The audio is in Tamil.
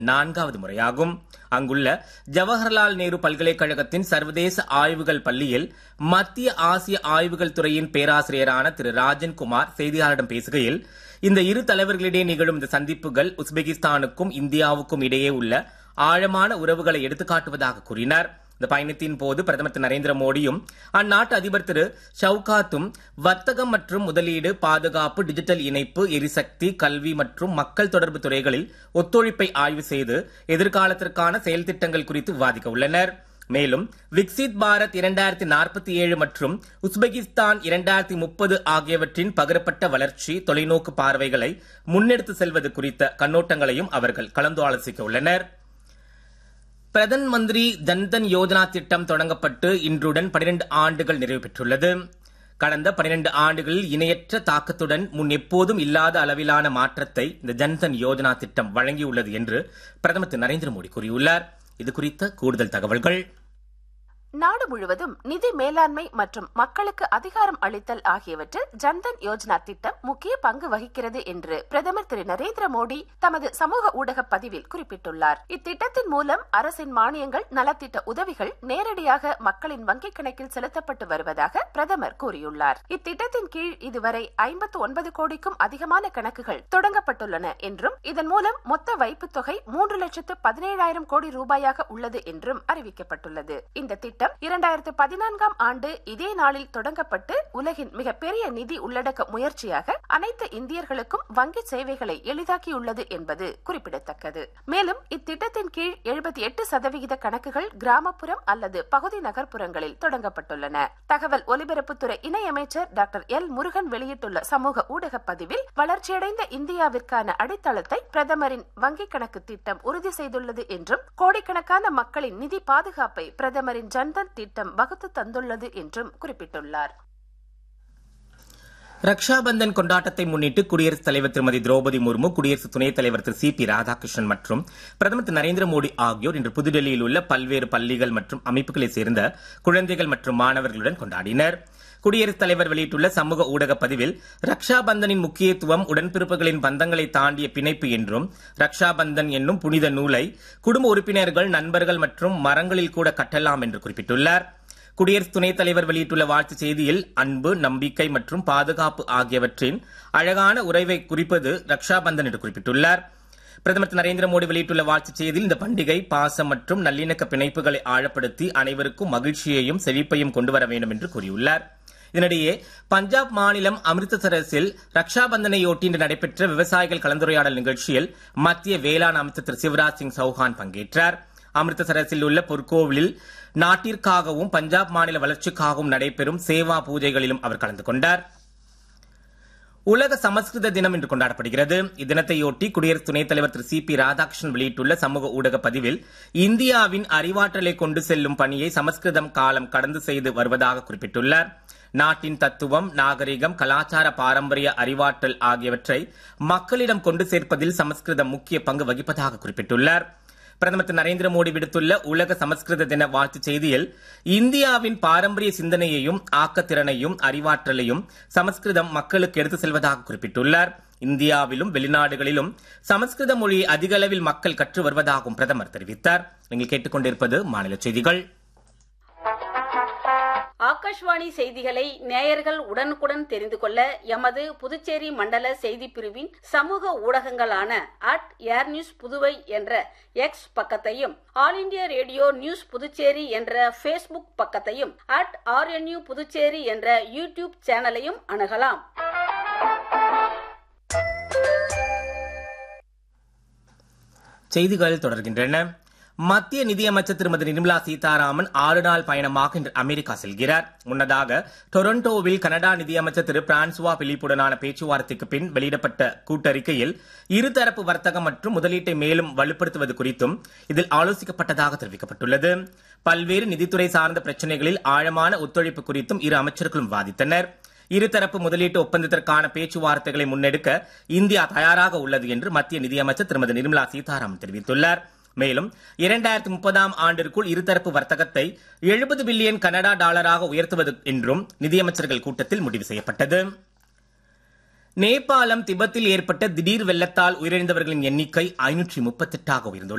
நான்காவது முறையாகும் அங்குள்ள ஜவஹர்லால் நேரு பல்கலைக்கழகத்தின் சர்வதேச ஆய்வுகள் பள்ளியில் மத்திய ஆசிய ஆய்வுகள் துறையின் பேராசிரியரான திரு ராஜன்குமார் செய்தியாளரிடம் பேசுகையில் இந்த இரு தலைவர்களிடையே நிகழும் இந்த சந்திப்புகள் உஸ்பெகிஸ்தானுக்கும் இந்தியாவுக்கும் இடையே உள்ள ஆழமான உறவுகளை எடுத்துக்காட்டுவதாக கூறினார் இந்த பயணத்தின் போது பிரதமர் திரு நரேந்திர மோடியும் அந்நாட்டு அதிபர் திரு ஷவுகாத்தும் வர்த்தகம் மற்றும் முதலீடு பாதுகாப்பு டிஜிட்டல் இணைப்பு எரிசக்தி கல்வி மற்றும் மக்கள் தொடர்பு துறைகளில் ஒத்துழைப்பை ஆய்வு செய்து எதிர்காலத்திற்கான செயல் திட்டங்கள் குறித்து விவாதிக்க உள்ளனர் மேலும் விக்சித் பாரத் இரண்டாயிரத்தி நாற்பத்தி ஏழு மற்றும் உஸ்பெகிஸ்தான் இரண்டாயிரத்தி முப்பது ஆகியவற்றின் பகிரப்பட்ட வளர்ச்சி தொலைநோக்கு பார்வைகளை முன்னெடுத்து செல்வது குறித்த கண்ணோட்டங்களையும் அவர்கள் கலந்து ஆலோசிக்க உள்ளனர் பிரதன் மந்திரி ஜன்தன் யோஜனா திட்டம் தொடங்கப்பட்டு இன்றுடன் 12 ஆண்டுகள் நிறைவு பெற்றுள்ளது கடந்த 12 ஆண்டுகளில் இணையற்ற தாக்கத்துடன் முன் எப்போதும் இல்லாத அளவிலான மாற்றத்தை இந்த ஜன்தன் யோஜனா திட்டம் வழங்கியுள்ளது என்று பிரதமர் திரு நரேந்திர மோடி கூறியுள்ளார் இது குறித்த கூடுதல் தகவல்கள் நாடு முழுவதும் நிதி மேலாண்மை மற்றும் மக்களுக்கு அதிகாரம் அளித்தல் ஆகியவற்றில் ஜன்தன் யோஜனா திட்டம் முக்கிய பங்கு வகிக்கிறது என்று பிரதமர் திரு நரேந்திர மோடி தமது சமூக ஊடக பதிவில் குறிப்பிட்டுள்ளார் இத்திட்டத்தின் மூலம் அரசின் மானியங்கள் நலத்திட்ட உதவிகள் நேரடியாக மக்களின் வங்கிக் கணக்கில் செலுத்தப்பட்டு வருவதாக பிரதமர் கூறியுள்ளார் இத்திட்டத்தின் கீழ் இதுவரை ஐம்பத்து ஒன்பது கோடிக்கும் அதிகமான கணக்குகள் தொடங்கப்பட்டுள்ளன என்றும் இதன் மூலம் மொத்த வைப்புத் தொகை மூன்று லட்சத்து பதினேழாயிரம் கோடி ரூபாயாக உள்ளது என்றும் அறிவிக்கப்பட்டுள்ளது இந்த திட்டம் இரண்டாயிரத்து பதினான்காம் ஆண்டு இதே நாளில் தொடங்கப்பட்டு உலகின் மிகப்பெரிய நிதி உள்ளடக்க முயற்சியாக அனைத்து இந்தியர்களுக்கும் வங்கி சேவைகளை எளிதாக்கியுள்ளது என்பது குறிப்பிடத்தக்கது மேலும் இத்திட்டத்தின் கீழ் எழுபத்தி எட்டு சதவிகித கணக்குகள் கிராமப்புறம் அல்லது பகுதி நகர்ப்புறங்களில் தொடங்கப்பட்டுள்ளன தகவல் ஒலிபரப்புத்துறை இணையமைச்சர் டாக்டர் எல் முருகன் வெளியிட்டுள்ள சமூக ஊடக பதிவில் வளர்ச்சியடைந்த இந்தியாவிற்கான அடித்தளத்தை பிரதமரின் வங்கிக் கணக்கு திட்டம் உறுதி செய்துள்ளது என்றும் கோடிக்கணக்கான மக்களின் நிதி பாதுகாப்பை பிரதமரின் ஜன்தன் திட்டம் வகுத்து தந்துள்ளது என்றும் குறிப்பிட்டுள்ளார் ரக்ஷாபந்தன் கொண்டாட்டத்தை முன்னிட்டு குடியரசுத் தலைவர் திருமதி திரௌபதி முர்மு குடியரசு துணைத் தலைவர் திரு சி பி ராதாகிருஷ்ணன் மற்றும் பிரதமர் திரு நரேந்திர மோடி ஆகியோர் இன்று புதுடெல்லியில் உள்ள பல்வேறு பள்ளிகள் மற்றும் அமைப்புகளைச் சேர்ந்த குழந்தைகள் மற்றும் மாணவர்களுடன் கொண்டாடினர் குடியரசுத் தலைவர் வெளியிட்டுள்ள சமூக ஊடக பதிவில் ரக்ஷாபந்தனின் முக்கியத்துவம் உடன்பிறப்புகளின் பந்தங்களை தாண்டிய பிணைப்பு என்றும் ரக்ஷாபந்தன் என்னும் புனித நூலை குடும்ப உறுப்பினர்கள் நண்பர்கள் மற்றும் மரங்களில் கூட கட்டலாம் என்று குறிப்பிட்டுள்ளார் குடியரசு துணைத் தலைவர் வெளியிட்டுள்ள வாழ்த்துச் செய்தியில் அன்பு நம்பிக்கை மற்றும் பாதுகாப்பு ஆகியவற்றின் அழகான உறவை குறிப்பது ரக்ஷாபந்தன் என்று குறிப்பிட்டுள்ளார் பிரதமர் திரு நரேந்திர மோடி வெளியிட்டுள்ள வாழ்த்துச் செய்தியில் இந்த பண்டிகை பாசம் மற்றும் நல்லிணக்க பிணைப்புகளை ஆழப்படுத்தி அனைவருக்கும் மகிழ்ச்சியையும் செழிப்பையும் கொண்டுவர வேண்டும் என்று கூறியுள்ளார் இதனிடையே பஞ்சாப் மாநிலம் அமிர்தசரஸில் ரக்ஷாபந்தனையொட்டி இன்று நடைபெற்ற விவசாயிகள் கலந்துரையாடல் நிகழ்ச்சியில் மத்திய வேளாண் அமைச்சர் திரு சிவராஜ் சிங் சௌஹான் பங்கேற்றார் அமிர்தசரஸில் உள்ள பொற்கோவிலில் நாட்டிற்காகவும் பஞ்சாப் மாநில வளர்ச்சிக்காகவும் நடைபெறும் சேவா பூஜைகளிலும் அவர் கலந்து கொண்டார் உலக சமஸ்கிருத தினம் இன்று கொண்டாடப்படுகிறது இத்தினத்தையொட்டி குடியரசு துணைத் தலைவர் திரு சி பி ராதாகிருஷ்ணன் வெளியிட்டுள்ள சமூக ஊடக பதிவில் இந்தியாவின் அறிவாற்றலை கொண்டு செல்லும் பணியை சமஸ்கிருதம் காலம் கடந்து செய்து வருவதாக குறிப்பிட்டுள்ளார் நாட்டின் தத்துவம் நாகரிகம் கலாச்சார பாரம்பரிய அறிவாற்றல் ஆகியவற்றை மக்களிடம் கொண்டு சேர்ப்பதில் சமஸ்கிருதம் முக்கிய பங்கு வகிப்பதாக குறிப்பிட்டுள்ளார் பிரதமர் திரு நரேந்திர மோடி விடுத்துள்ள உலக சமஸ்கிருத தின வாழ்த்துச் செய்தியில் இந்தியாவின் பாரம்பரிய சிந்தனையையும் ஆக்கத்திறனையும் அறிவாற்றலையும் சமஸ்கிருதம் மக்களுக்கு எடுத்து செல்வதாக குறிப்பிட்டுள்ளார் இந்தியாவிலும் வெளிநாடுகளிலும் சமஸ்கிருத மொழியை அதிக அளவில் மக்கள் கற்று வருவதாகவும் பிரதமர் தெரிவித்தார் நீங்கள் கேட்டுக்கொண்டிருப்பது மாநில செய்திகள் ஆகாஷ்வாணி செய்திகளை நேயர்கள் உடனுக்குடன் தெரிந்து கொள்ள எமது புதுச்சேரி மண்டல செய்தி பிரிவின் சமூக ஊடகங்களான அட் ஏர் நியூஸ் புதுவை என்ற எக்ஸ் பக்கத்தையும் all India radio news Puducherry என்ற ஃபேஸ்புக் பக்கத்தையும் அட் ஆர்என்யூ புதுச்சேரி என்ற யூடியூப் சேனலையும் அணுகலாம் செய்திகள் தொடர்கின்றன மத்திய நிதியமைச்சர் திருமதி நிர்மலா சீதாராமன் ஆறு நாள் பயணமாக இன்று அமெரிக்கா செல்கிறார் முன்னதாக டொரண்டோவில் கனடா நிதியமைச்சர் திரு பிரான்சுவா பிலிப்புடனான பேச்சுவார்த்தைக்கு பின் வெளியிடப்பட்ட கூட்டறிக்கையில் இருதரப்பு வர்த்தகம் மற்றும் முதலீட்டை மேலும் வலுப்படுத்துவது குறித்தும் இதில் ஆலோசிக்கப்பட்டதாக தெரிவிக்கப்பட்டுள்ளது பல்வேறு நிதித்துறை சார்ந்த பிரச்சினைகளில் ஆழமான ஒத்துழைப்பு குறித்தும் இரு அமைச்சர்களும் விவாதித்தனர் இருதரப்பு முதலீட்டு ஒப்பந்தத்திற்கான பேச்சுவார்த்தைகளை முன்னெடுக்க இந்தியா தயாராக உள்ளது என்று மத்திய நிதியமைச்சர் திருமதி நிர்மலா சீதாராமன் தெரிவித்துள்ளார் மேலும் இரண்டாயிரத்தி முப்பதாம் ஆண்டிற்குள் இருதரப்பு வர்த்தகத்தை எழுபது பில்லியன் கனடா டாலராக உயர்த்துவது என்றும் நிதியமைச்சர்கள் கூட்டத்தில் முடிவு செய்யப்பட்டது நேபாளம் திபெத்தில் ஏற்பட்ட திடீர் வெள்ளத்தால் உயிரிழந்தவர்களின் எண்ணிக்கை ஐநூற்றி முப்பத்தெட்டாக உயர்ந்துள்ளது